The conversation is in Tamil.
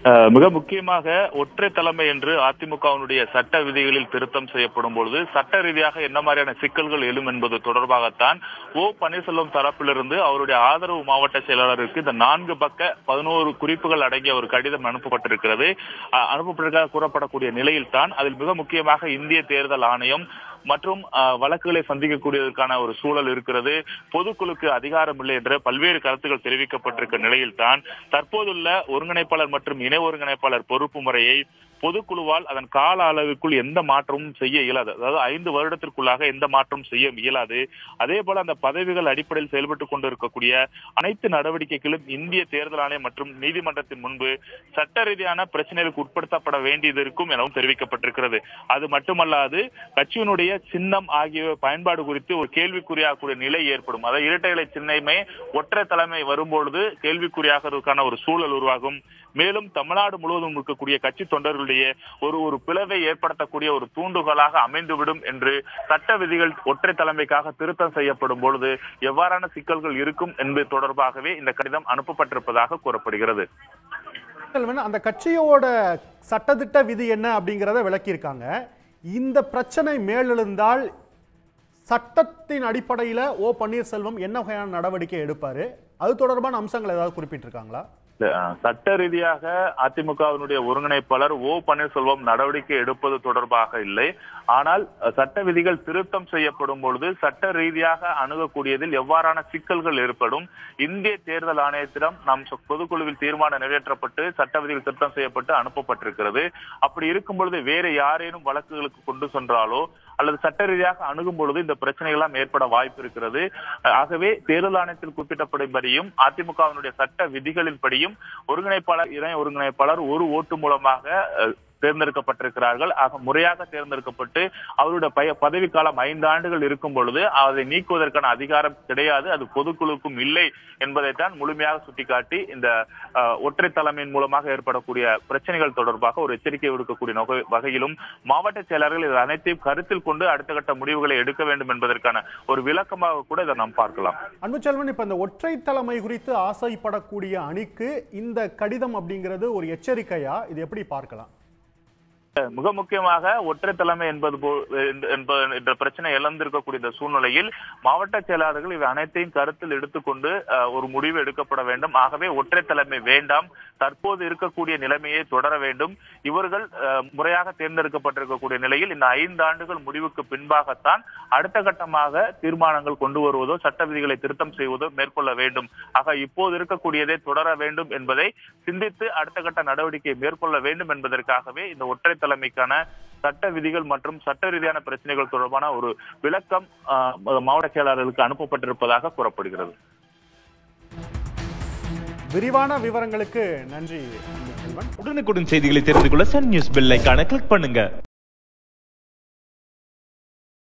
அஹ், மிக முக்கியமாக ஒற்றை தலைமை என்று அதிமுகவினுடைய சட்ட விதிகளில் திருத்தம் செய்யப்படும் பொழுது சட்ட ரீதியாக என்ன மாதிரியான சிக்கல்கள் எழும் என்பது தொடர்பாகத்தான் ஓ பன்னீர்செல்வம் தரப்பிலிருந்து அவருடைய ஆதரவு மாவட்ட செயலாளருக்கு இந்த நான்கு பக்க பதினோரு குறிப்புகள் அடங்கிய ஒரு கடிதம் அனுப்பப்பட்டிருக்கிறது அஹ், அனுப்பப்பட்டிருக்க கூறப்படக்கூடிய நிலையில் தான் அதில் மிக முக்கியமாக இந்திய தேர்தல் ஆணையம் மற்றும் அஹ், வழக்குகளை சந்திக்கக்கூடியதற்கான ஒரு சூழல் இருக்கிறது பொதுக்குழுக்கு அதிகாரம் இல்லை என்ற பல்வேறு கருத்துக்கள் தெரிவிக்கப்பட்டிருக்க நிலையில் தான் தற்போதுள்ள ஒருங்கிணைப்பாளர் மற்றும் இணை ஒருங்கிணைப்பாளர் பொறுப்பு முறையை பொதுக்குழுவால் அதன் கால அளவுக்குள் எந்த மாற்றமும் செய்ய இயலாது அதாவது ஐந்து வருடத்திற்குள்ளாக எந்த மாற்றமும் செய்ய இயலாது அதே போல அந்த பதவிகள் அடிப்படையில் செயல்பட்டுக் கொண்டிருக்கக்கூடிய அனைத்து நடவடிக்கைகளும் இந்திய தேர்தல் ஆணையம் மற்றும் நீதிமன்றத்தின் முன்பு சட்ட ரீதியான பிரச்சனைகளுக்கு உட்படுத்தப்பட வேண்டியது இருக்கும் எனவும் தெரிவிக்கப்பட்டிருக்கிறது அது மட்டுமல்லாது கட்சியினுடைய சின்னம் ஆகிய பயன்பாடு குறித்து ஒரு கேள்விக்குறியாகக்கூடிய நிலை ஏற்படும் அதாவது இரட்டை இலை சின்னமே ஒற்றை தலைமை வரும்பொழுது கேள்விக்குறியாகிறதுக்கான ஒரு சூழல் உருவாகும் மேலும் தமிழ்நாடு முழுவதும் இருக்கக்கூடிய கட்சி தொண்டர்களுடைய ஒரு ஒரு பிளவை ஏற்படுத்தக்கூடிய ஒரு தூண்டுகோலாக அமைந்துவிடும் என்று சட்ட விதிகள் ஒற்றை தலைமைக்காக திருத்தம் செய்யப்படும் பொழுது எவ்வாறான சிக்கல்கள் இருக்கும் என்பது தொடர்பாகவே இந்த கடிதம் அனுப்பப்பட்டிருப்பதாக கூறப்படுகிறது செல்வன், அந்த கட்சியோட சட்டதிட்ட விதி என்ன அப்படிங்கிறத விளக்கியிருக்காங்க இந்த பிரச்சனை மேலெழுந்தால் சட்டத்தின் அடிப்படையில் ஓ பன்னீர்செல்வம் என்ன வகையான நடவடிக்கை எடுப்பாரு அது தொடர்பான அம்சங்கள் ஏதாவது குறிப்பிட்டிருக்காங்களா அஹ், சட்ட ரீதியாக அதிமுகவினுடைய ஒருங்கிணைப்பாளர் ஓ பன்னீர்செல்வம் நடவடிக்கை எடுப்பது தொடர்பாக இல்லை ஆனால் அஹ், சட்ட விதிகள் திருத்தம் செய்யப்படும் பொழுது சட்ட ரீதியாக அணுகக்கூடியதில் எவ்வாறான சிக்கல்கள் ஏற்படும் இந்திய தேர்தல் ஆணையத்திடம் நம் சொ- பொதுக்குழுவில் தீர்மானம் நிறைவேற்றப்பட்டு சட்ட விதிகள் திருத்தம் செய்யப்பட்டு அனுப்பப்பட்டிருக்கிறது அப்படி இருக்கும் பொழுது வேறு யாரேனும் வழக்குகளுக்கு கொண்டு சென்றாலோ அல்லது சட்ட ரீதியாக அணுகும் பொழுது இந்த பிரச்சனைகள் எல்லாம் ஏற்பட வாய்ப்பு இருக்கிறது அஹ், ஆகவே தேர்தல் ஆணையத்தில் குறிப்பிட்டபடியும் அதிமுகவினுடைய சட்ட விதிகளின்படியும் ஒருங்கிணைப்பாளர் இணை ஒருங்கிணைப்பாளர் ஒரு ஓட்டு மூலமாக அஹ், தேர்ந்தெடுக்கப்பட்டிருக்கிறார்கள் ஆக முறையாக தேர்ந்தெடுக்கப்பட்டு அவருடைய பய- பதவிக்காலம் ஐந்து ஆண்டுகள் இருக்கும் பொழுது அதை நீக்குவதற்கான அதிகாரம் கிடையாது அது பொதுக்குழுக்கும் இல்லை என்பதைத்தான் முழுமையாக சுட்டிக்காட்டி இந்த அஹ், ஒற்றை தலைமையின் மூலமாக ஏற்படக்கூடிய பிரச்சனைகள் தொடர்பாக ஒரு எச்சரிக்கை விடுக்கக்கூடிய நோக- வகையிலும் மாவட்ட செயலர்கள் இது அனைத்தையும் கருத்தில் கொண்டு அடுத்த கட்ட முடிவுகளை எடுக்க வேண்டும் என்பதற்கான ஒரு விளக்கமாக கூட இதை நாம் பார்க்கலாம் அன்புச்செல்வன் இப்ப இந்த ஒற்றை தலைமை குறித்து ஆசைப்படக்கூடிய அணிக்கு இந்த கடிதம் அப்படிங்கிறது ஒரு எச்சரிக்கையா இது எப்படி பார்க்கலாம் மிக முக்கியமாக ஒற்றை தலைமை என்பது போ என்ப- என்ப- என்ற பிரச்சனை இழந்திருக்கக்கூடிய இந்த சூழ்நிலையில் மாவட்ட செயலாளர்கள் இவை அனைத்தையும் கருத்தில் எடுத்துக்கொண்டு அஹ், ஒரு முடிவு எடுக்கப்பட வேண்டும் ஆகவே ஒற்றை தலைமை வேண்டாம் தற்போது இருக்கக்கூடிய நிலைமையை தொடர வேண்டும் இவர்கள் அஹ், முறையாக தேர்ந்தெடுக்கப்பட்டிருக்கக்கூடிய நிலையில் இந்த ஐந்து ஆண்டுகள் முடிவுக்கு பின்பாகத்தான் அடுத்த கட்டமாக தீர்மானங்கள் கொண்டு வருவதோ சட்ட விதிகளை திருத்தம் செய்வதோ மேற்கொள்ள வேண்டும் ஆக இப்போது இருக்கக்கூடியதை தொடர வேண்டும் என்பதை சிந்தித்து அடுத்த கட்ட நடவடிக்கை மேற்கொள்ள வேண்டும் என்பதற்காகவே இந்த ஒற்றை தலைமைக்கான சட்ட விதிகள் மற்றும் சட்ட ரீதியான பிரச்சனைகள் தொடர்பான ஒரு விளக்கம் ஆஹ், மாவட்ட செயலாளர்களுக்கு அனுப்பப்பட்டிருப்பதாக கூறப்படுகிறது விரிவான விவரங்களுக்கு நன்றி அன்புச்செல்வன் உடனுக்குடன் செய்திகளை தெரிந்து கொள்ள சன் நியூஸ் பெல் ஐகானை கிளிக் பண்ணுங்க